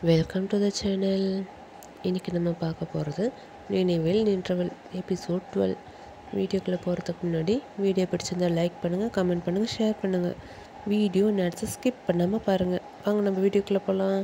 welcome to the channel இன்றைக்கி நம்ம பார்க்க போகிறது நினைவில் நின்றவள் எபிசோட் டுவெல் வீடியோக்குள்ளே போகிறதுக்கு முன்னாடி வீடியோ பிடிச்சிருந்தா லைக் பண்ணுங்கள் கமெண்ட் பண்ணுங்கள் ஷேர் பண்ணுங்கள் வீடியோ நேரத்தை ஸ்கிப் பண்ணாமல் பாருங்கள் வாங்க நம்ம வீடியோக்குள்ளே போகலாம்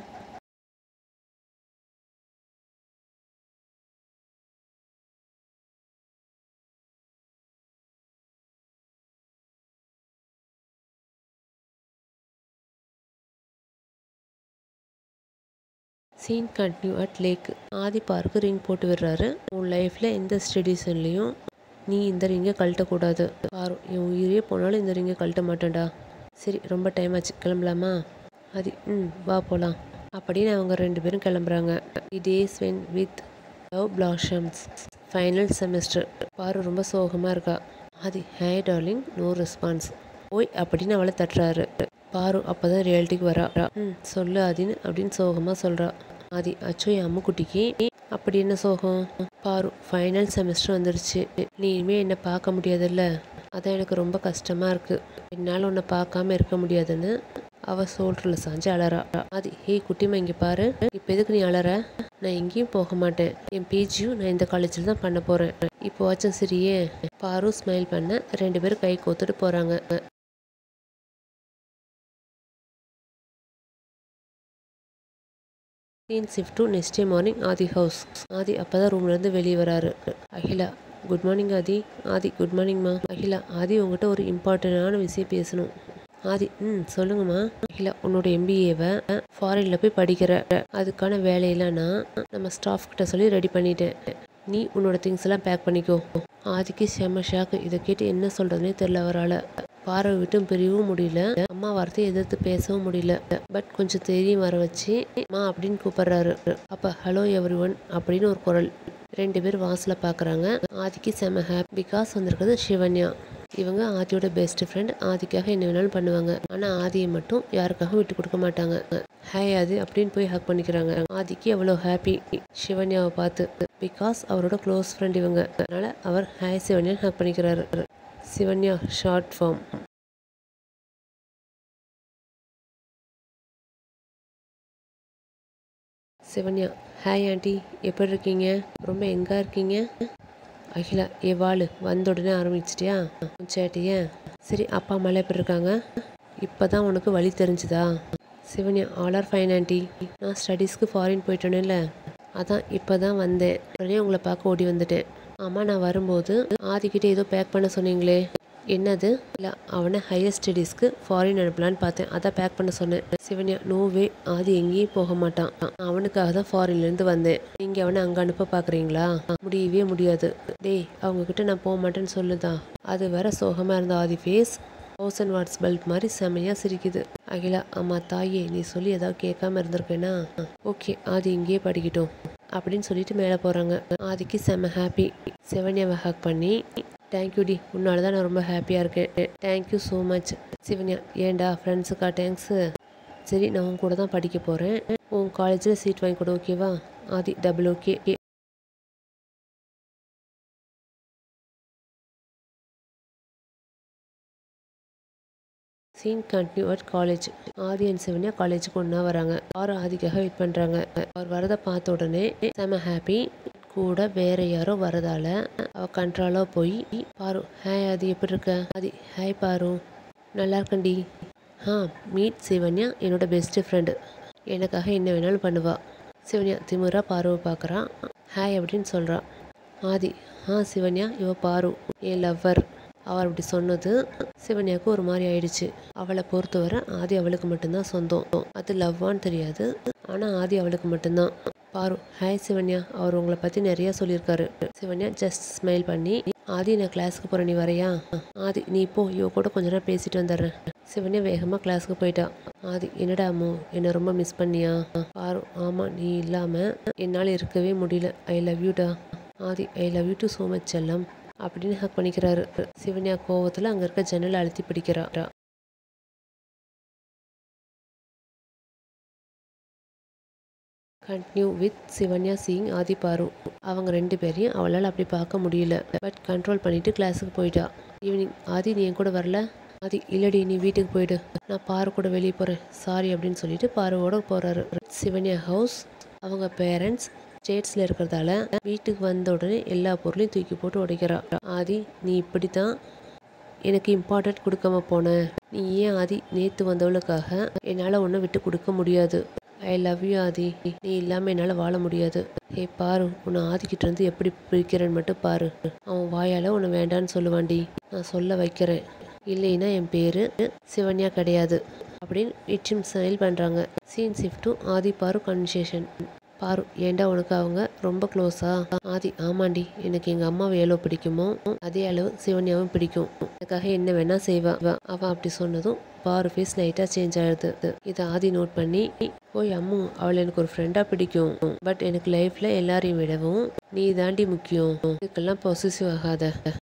scene continue at lake Aadhi பார்க்கு ரிங் போட்டு விடுறாரு உன் லைஃப்பில் எந்த ஸ்டடீஸ்லையும் நீ இந்த ரிங்கை கழட்டக்கூடாது பாரு என் உயிரே போனாலும் இந்த ரிங்கை கழட்ட மாட்டேன்டா சரி ரொம்ப டைம் ஆச்சு கிளம்பலாமா அது ம் வா போகலாம் அப்படின்னு அவங்க ரெண்டு பேரும் கிளம்புறாங்க days when with love blossoms final semester Paaru ரொம்ப சோகமாக இருக்கா அது ஹே டார்லிங் நோ ரெஸ்பான்ஸ் ஓய் அப்படின்னு அவளை தட்டுறாரு பாரு அப்பதான் ரியாலிட்டிக்கு வரா ம் சொல்லு ஆதின்னு அப்படின்னு சோகமாக சொல்கிறா ஆதி அச்சோ என் அம்முக்குட்டிக்கு அப்படி என்ன சோகம் பாரு ஃபைனல் செமஸ்டர் வந்துருச்சு நீ இனிமேல் என்னை பார்க்க முடியாதுல்ல அதான் எனக்கு ரொம்ப கஷ்டமாக இருக்குது என்னால் உன்னை பார்க்காம இருக்க முடியாதுன்னு அவ சோல்டரில் சாஞ்சு அலறா அது ஹேய் குட்டிமா இங்கே பாரு இப்போ எதுக்கு நீ அலற நான் எங்கேயும் போக மாட்டேன் என் பிஜியும் நான் இந்த காலேஜில் தான் பண்ண போகிறேன் இப்போ வாச்சும் சரியே பாரு ஸ்மைல் பண்ண ரெண்டு பேரும் கை கோத்துட்டு போகிறாங்க scene shift to next day morning Aadhi house Aadhi அப்போ தான் ரூம்லேருந்து வெளியே வராரு Akila good morning Aadhi Aadhi good மார்னிங்மா அகிலா ஆதி உங்ககிட்ட ஒரு இம்பார்ட்டண்டான விஷயம் பேசணும் ஆதி ம் சொல்லுங்கம்மா அகிலா உன்னோட எம்பிஏவை ஃபாரினில் போய் படிக்கிற அதுக்கான வேலையெல்லாம் நான் நம்ம ஸ்டாஃப் கிட்ட சொல்லி ரெடி பண்ணிட்டேன் நீ உன்னோட திங்ஸ் எல்லாம் பேக் பண்ணிக்கோ ஆதிக்கு செம்ம ஷாக்கு இதை கேட்டு என்ன சொல்கிறதுனே தெரில அவரால் பாறை விட்டும் பிரியவும் முடியல அம்மா வார்த்தையை எதிர்த்து பேசவும் முடியல பட் கொஞ்சம் தெரியும் வர வச்சு அம்மா அப்படின்னு கூப்பிடுறாரு அப்ப ஹலோ எவ்ரி ஒன் அப்படின்னு ஒரு குரல் ரெண்டு பேர் வாசல பாக்குறாங்க ஆதிக்கு செம ஹாப்பி பிகாஸ் வந்திருக்கிறது சிவன்யா இவங்க ஆதியோட பெஸ்ட் ஃப்ரெண்ட் ஆதிக்காக என்ன வேணாலும் பண்ணுவாங்க ஆனா ஆதியை மட்டும் யாருக்காகவும் விட்டு கொடுக்க மாட்டாங்க ஹாய் ஆதி அப்படின்னு போய் ஹக் பண்ணிக்கிறாங்க ஆதிக்கு அவ்வளோ ஹாப்பி சிவன்யாவை பார்த்து பிகாஸ் அவரோட க்ளோஸ் ஃப்ரெண்ட் இவங்க அதனால அவர் ஹாய் சிவன்யான்னு ஹக் பண்ணிக்கிறாரு Shivanya short form Shivanya hi aunty எப்படி இருக்கீங்க ரொம்ப எங்கே இருக்கீங்க அகிலா ஏ வாளு வந்த உடனே ஆரம்பிச்சிட்டியா சேட்டியா சரி அப்பா அம்மாலாம் எப்படி இருக்காங்க இப்போ தான் உனக்கு வழி தெரிஞ்சுதா Shivanya all are fine aunty நான் ஸ்டடீஸ்க்கு ஃபாரின் போயிட்டேனேல அதான் இப்போ தான் வந்தேன் உடனே உங்களை பார்க்க ஓடி வந்துட்டேன் ஆமாம் நான் வரும்போது ஆதிக்கிட்ட ஏதோ பேக் பண்ண சொன்னீங்களே என்னது இல்லை அவனை ஹையர் ஸ்டடீஸ்க்கு ஃபாரின் அனுப்பலான்னு பார்த்தேன் அதான் பேக் பண்ண சொன்னேன் சிவன்யா நோவே ஆதி எங்கேயும் போக மாட்டான் அவனுக்காக தான் ஃபாரின்லேருந்து வந்தேன் நீங்கள் அவனை அங்கே அனுப்ப பார்க்குறீங்களா முடியவே முடியாது டேய் அவங்கக்கிட்ட நான் போக மாட்டேன்னு சொல்லுதான் அது வேற சோகமாக இருந்த Aadhi face thousand watts bulb மாதிரி செமையாக சிரிக்குது அகிலா அம்மா தாயே நீ சொல்லி ஏதாவது கேட்காம இருந்திருக்கேனா ஓகே ஆதி இங்கேயே படிக்கட்டும் அப்படின்னு சொல்லிட்டு மேலே போகிறாங்க ஆதிக்கு செம்ம ஹாப்பி சிவன்யாவை ஹக் பண்ணி தேங்க்யூ டி உன்னால தான் நான் ரொம்ப ஹாப்பியாக இருக்கேன் தேங்க்யூ ஸோ மச் சிவன்யா ஏண்டா ஃப்ரெண்ட்ஸுக்கா தேங்க்ஸு சரி நான் உன் கூட தான் படிக்க போகிறேன் உன் காலேஜில் சீட் வாங்கி கொடு ஓகேவா Aadhi double okay scene continue at college Aadhi and Shivanya காலேஜுக்கு ஒன்றா வராங்க ஆறு ஆதிக்காக வெயிட் பண்ணுறாங்க அவர் வரதை பார்த்த உடனே செம ஹாப்பி கூட வேற யாரோ வரதால அவ கண்ட்ரோலா போய் பாரு ஹாய் ஆதி எப்படி இருக்க ஆதி ஹாய் பாரு நல்லா இருக்கண்டி ஆ மீட் சிவன்யா என்னோட பெஸ்ட் ஃப்ரெண்டு எனக்காக என்ன வேணாலும் பண்ணுவா சிவன்யா திமுறா பாருவை பார்க்குறான் ஹாய் அப்படின்னு சொல்கிறான் ஆதி ஆ சிவன்யா இவ பாரு என் லவ்வர் அவர் அப்படி சொன்னது சிவன்யாவுக்கு ஒரு மாதிரி ஆயிடுச்சு அவளை பொறுத்தவரை ஆதி அவளுக்கு மட்டும்தான் சொந்தம் அது லவ்வான்னு தெரியாது ஆனால் ஆதி அவளுக்கு மட்டும்தான் பாரு ஹாய் சிவன்யா அவர் உங்களை பற்றி நிறையா சொல்லியிருக்காரு சிவன்யா ஜஸ்ட் ஸ்மைல் பண்ணி ஆதி நான் கிளாஸுக்கு போகிறேன் நீ வரையா ஆதி நீ போ இவ கூட கொஞ்ச நேரம் பேசிட்டு வந்துடுறேன் சிவன்யா வேகமாக கிளாஸுக்கு போயிட்டா ஆதி என்னடா அம்மு என்னை ரொம்ப மிஸ் பண்ணியா பாரு ஆமாம் நீ இல்லாமல் என்னால் இருக்கவே முடியல ஐ லவ் யூடா Aadhi I love you too so much செல்லம் அப்படின்னு ஹக் பண்ணிக்கிறாரு சிவன்யா கோவத்தில் அங்கே இருக்க ஜன்னலை அழுத்தி பிடிக்கிறா கண்டினியூ வித் சிவன்யா சிங் ஆதி பாரு அவங்க ரெண்டு பேரையும் அவளால் அப்படி பார்க்க முடியல பட் கண்ட்ரோல் பண்ணிட்டு கிளாஸுக்கு போயிட்டா ஈவினிங் ஆதி நீ என் கூட வரல ஆதி இல்லடி நீ வீட்டுக்கு போயிடு நான் பாரு கூட வெளியே போகிறேன் சாரி அப்படின்னு சொல்லிட்டு பாருவோட போகிறாரு சிவன்யா ஹவுஸ் அவங்க பேரண்ட்ஸ் ஸ்டேட்ஸில் இருக்கிறதால வீட்டுக்கு வந்த உடனே எல்லா பொருளையும் தூக்கி போட்டு உடைக்கிறா ஆதி நீ இப்படி தான் எனக்கு இம்பார்ட்டன்ட் கொடுக்காம போன நீ ஏன் ஆதி நேற்று வந்தவளுக்காக என்னால் ஒன்றும் விட்டு கொடுக்க முடியாது ஐ லவ் யூ ஆதி நீ இல்லாமல் என்னால் வாழ முடியாது ஏ பாரு உன்னை ஆதிக்கிட்ட இருந்து எப்படி பிரிக்கிறேன்னு மட்டும் பாரு அவன் வாயால் உன்னை வேண்டான்னு சொல்லுவான்டி நான் சொல்ல வைக்கிறேன் இல்லைன்னா என் பேர் சிவன்யா கிடையாது அப்படின்னு இட்டும் ஸ்மைல் பண்ணுறாங்க சீன் ஷிஃப்ட்டும் ஆதி பாரு கன்வர்சேஷன் பாரு ஏண்டா உனக்கு அவங்க ரொம்ப க்ளோஸா ஆதி ஆமாண்டி எனக்கு எங்கள் அம்மாவை எவ்வளோ பிடிக்குமோ அதே அளவு சிவன்யாவும் பிடிக்கும் எனக்காக என்ன வேணா செய்வா அவ- அவன் அப்படி சொன்னதும் பாரு ஃபேஸ் லைட்டாக சேஞ்ச் ஆயிடுது இதை ஆதி நோட் பண்ணி ஓய் அம்மு அவளை எனக்கு ஒரு ஃப்ரெண்டாக பிடிக்கும் பட் எனக்கு லைஃப்பில் எல்லாரையும் விடவும் நீ தாண்டி முக்கியம் இதுக்கெல்லாம் பொசிசிவ் ஆகாத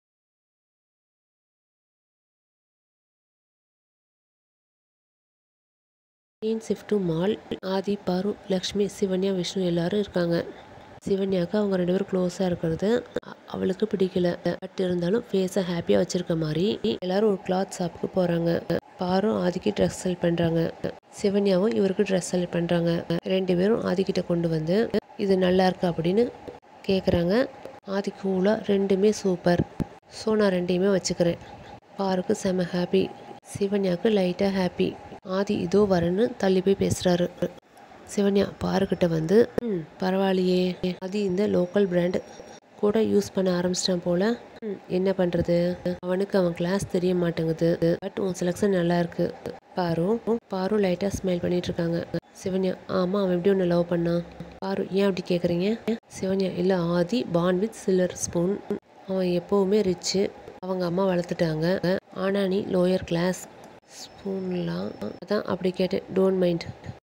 சீன் ஷிஃப்ட் மால் ஆதி பாரு லக்ஷ்மி சிவன்யா விஷ்ணு எல்லாரும் இருக்காங்க சிவன்யாவுக்கு அவங்க ரெண்டு பேரும் க்ளோஸாக இருக்கிறது அ- அவளுக்கு பிடிக்கல பட் இருந்தாலும் ஃபேஸை ஹாப்பியாக வச்சிருக்க மாதிரி எல்லாரும் ஒரு கிளாத் ஷாப்புக்கு போகிறாங்க பாரும் ஆதிக்கு ட்ரெஸ் செல் பண்ணுறாங்க சிவன்யாவும் இவருக்கு ட்ரெஸ் செல் பண்ணுறாங்க ரெண்டு பேரும் ஆதிக்கிட்ட கொண்டு வந்து இது நல்லா இருக்கு அப்படின்னு கேட்குறாங்க ஆதி கூலாக ரெண்டுமே சூப்பர் ஸோ நான் ரெண்டையுமே வச்சுக்கிறேன் பாருக்கு செம ஹாப்பி சிவன்யாவுக்கு லைட்டாக ஹாப்பி ஆதி இதோ வரேன்னு தள்ளி போய் பேசுகிறாரு சிவன்யா பாருக்கிட்ட வந்து ம் பரவாயில்லையே அது இந்த லோக்கல் பிராண்ட் கூட யூஸ் பண்ண ஆரம்பிச்சிட்டான் போல ம், என்ன பண்ணுறது அவனுக்கு அவன் கிளாஸ் தெரிய மாட்டேங்குது பட் உன் செலெக்ஷன் நல்லா இருக்கு பாரு பாரு லைட்டாக ஸ்மைல் பண்ணிட்டு இருக்காங்க சிவன்யா ஆமாம் அவன் எப்படி ஒன்று லவ் பண்ணான் பாரு ஏன் அப்படி கேட்குறீங்க சிவன்யா இல்லை Aadhi born with silver spoon அவன் எப்போவுமே ரிச்சு அவங்க அம்மா வளர்த்துட்டாங்க ஆனால் நீ லோயர் கிளாஸ் ஸ்பூன்லாம் அதான் அப்படி கேட்டேன் டோன்ட் மைண்ட்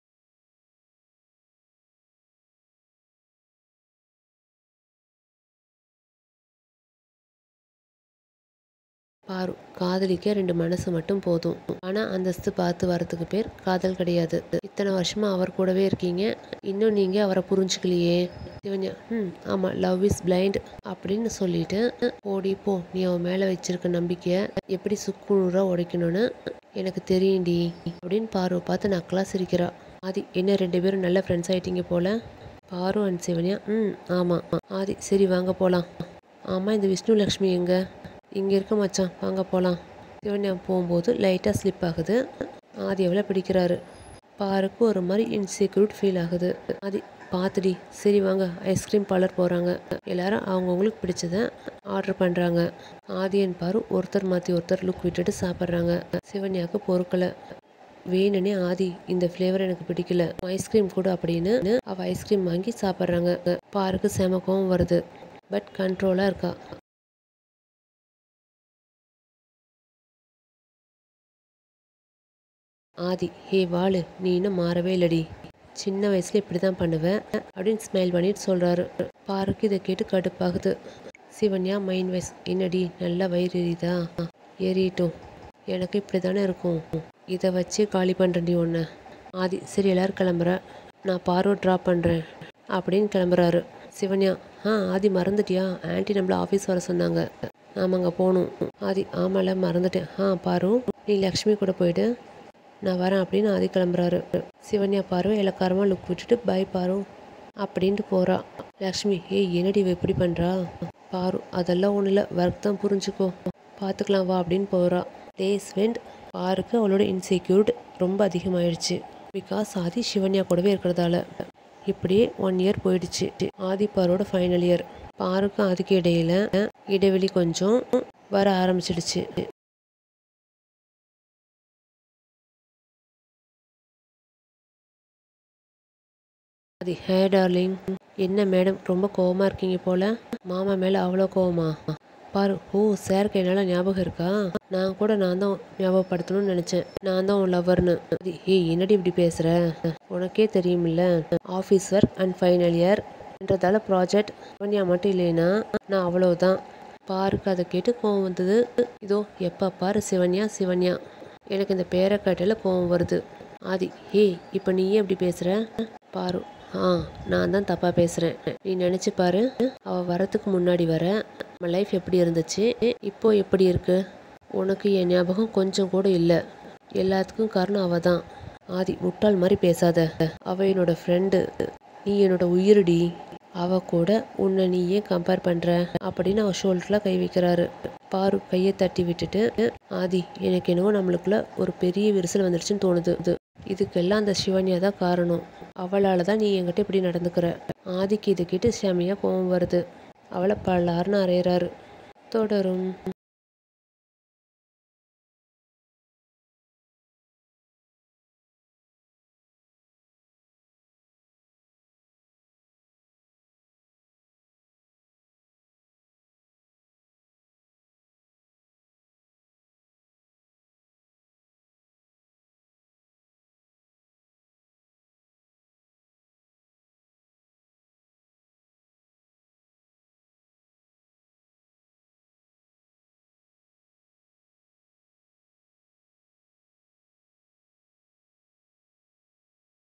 பாரு காதலிக்க ரெண்டு மனசு மட்டும் போதும் ஆனா அந்தஸ்து பார்த்து வரதுக்கு பேர் காதல் கிடையாது இத்தனை வருஷமா அவர் கூடவே இருக்கீங்க இன்னும் நீங்க அவரை புரிஞ்சுக்கலையே சிவன்யா ம் ஆமா லவ் இஸ் பிளைண்ட் அப்படின்னு சொல்லிட்டு ஓடி போ நீ அவன் மேல வச்சிருக்க நம்பிக்கைய எப்படி சுக்குநூறா உடைக்கணும்னு எனக்கு தெரியும்டி அப்படின்னு பார்வை பார்த்து நக்கலா சிரிக்கிறா ஆதி என்ன ரெண்டு பேரும் நல்ல ஃப்ரெண்ட்ஸ் ஆயிட்டீங்க போல பாரு அண்ட் சிவன்யா ம் ஆமாம் ஆதி சரி வாங்க போகலாம் ஆமாம் இந்த விஷ்ணு லக்ஷ்மி எங்க இங்கே இருக்க மச்சான் வாங்க போகலாம் சிவன்யா போகும்போது லைட்டாக ஸ்லிப் ஆகுது ஆதி எவ்வளோ பிடிக்கிறாரு பாருக்கு ஒரு மாதிரி இன்செக்யூர்ட் ஃபீல் ஆகுது ஆதி பார்த்துடி சரி வாங்க ஐஸ்கிரீம் பார்லர் போகிறாங்க எல்லாரும் அவங்கவுங்களுக்கு பிடிச்சத ஆர்டர் பண்ணுறாங்க ஆதியன் பாரு ஒருத்தர் மாற்றி ஒருத்தர் லுக் விட்டுட்டு சாப்பிட்றாங்க சிவன்யாவுக்கு பொறுக்கலை வேணுனே ஆதி இந்த ஃப்ளேவர் எனக்கு பிடிக்கல ஐஸ்கிரீம் கூட அப்படின்னு அவ ஐஸ்கிரீம் வாங்கி சாப்பிட்றாங்க பாருக்கு செம கோவம் வருது பட் கண்ட்ரோலாக இருக்கா ஆதி ஹே வாளு நீ இன்னும் மாறவே இல்லடி சின்ன வயசுல இப்படி தான் பண்ணுவேன் அப்படின்னு ஸ்மைல் பண்ணிட்டு சொல்றாரு பாருக்கு இதை கேட்டு கடுப்பாகுது சிவன்யா மைண்ட் வைஸ் என்னடி நல்லா வயிறு எரியுதா எரியட்டும் எனக்கு இப்படி தானே இருக்கும் இதை வச்சு காலி பண்ணுறேன்டி ஒன்று ஆதி சரி எல்லாரும் கிளம்புற நான் பார்வை ட்ராப் பண்ணுறேன் அப்படின்னு கிளம்புறாரு சிவன்யா ஆ ஆதி மறந்துட்டியா ஆன்ட்டி நம்மள ஆஃபீஸ் வர சொன்னாங்க ஆமாங்க போகணும் ஆதி ஆமால மறந்துட்டேன் ஆ பாரு நீ லக்ஷ்மி கூட போயிடு நான் வரேன் அப்படின்னு ஆதி கிளம்புறாரு சிவன்யா பாரு இலக்காரமாக லுக் விட்டுட்டு பை பாரு அப்படின்ட்டு போறா லக்ஷ்மி ஏய் என்னடி இவ இப்படி பண்ணுறா பாரு அதெல்லாம் ஒன்றும் இல்லை ஒர்க் தான் புரிஞ்சுக்கோ பார்த்துக்கலாம் வா அப்படின்னு போறா டேஸ் வெண்ட் பாருக்கு அவளோட இன்செக்யூர்ட் ரொம்ப அதிகமாயிடுச்சு பிகாஸ் ஆதி சிவன்யா கூடவே இருக்கிறதால இப்படியே ஒன் இயர் போயிடுச்சு ஆதி பாரோட ஃபைனல் இயர் பாருக்கும் அதுக்கு இடையில இடைவெளி கொஞ்சம் வர ஆரம்பிச்சிடுச்சு அது ஹே டார்லிங் என்ன மேடம் ரொம்ப கோவமா இருக்கீங்க போல மாமா மேல அவ்வளோ கோவமா பாரு ஓ சாருக்கு என்னால் ஞாபகம் இருக்கா நான் கூட நான் தான் ஞாபகப்படுத்தணும்னு நினச்சேன் நான் தான் உன் லவ்வர்னு அது ஏய் என்னடி இப்படி பேசுகிற உனக்கே தெரியுமில்ல office work and final year என்றதால ப்ராஜெக்ட் சோனியா மட்டும் இல்லைன்னா நான் அவ்வளோதான் பாருக்கு அதை கேட்டு கோவம் வந்தது இதோ எப்போ பாரு சிவன்யா சிவன்யா எனக்கு இந்த பேரை கேட்டால கோவம் வருது ஆதி ஏய் இப்போ நீ ஏன் இப்படி பேசுகிற பாரு ஆ நான் தான் தப்பாக பேசுகிறேன் நீ நினச்சி பாரு அவள் வரத்துக்கு முன்னாடி வர நம்ம லைஃப் எப்படி இருந்துச்சு இப்போ எப்படி இருக்கு உனக்கு என் ஞாபகம் கொஞ்சம் கூட இல்லை எல்லாத்துக்கும் காரணம் அவள் தான் ஆதி முட்டாள் மாதிரி பேசாத அவ என்னோட ஃப்ரெண்டு நீ என்னோட உயிரடி அவ கூட உன்னை நீ ஏன் கம்பேர் பண்ற அப்படின்னு அவ ஷோல்டரில் கை வைக்கிறாரு பாரு கையை தட்டி விட்டுட்டு ஆதி எனக்கு என்னவோ நம்மளுக்குள்ள ஒரு பெரிய விரிசல் வந்துடுச்சுன்னு தோணுது இது இதுக்கெல்லாம் அந்த சிவன்யா தான் காரணம் அவளால் தான் நீ என்கிட்ட இப்படி நடந்துக்கிற ஆதிக்கு இதை கேட்டு செமையாக கோவம் வருது அவளை பல்லாருன்னு அறையிறாரு தொடரும்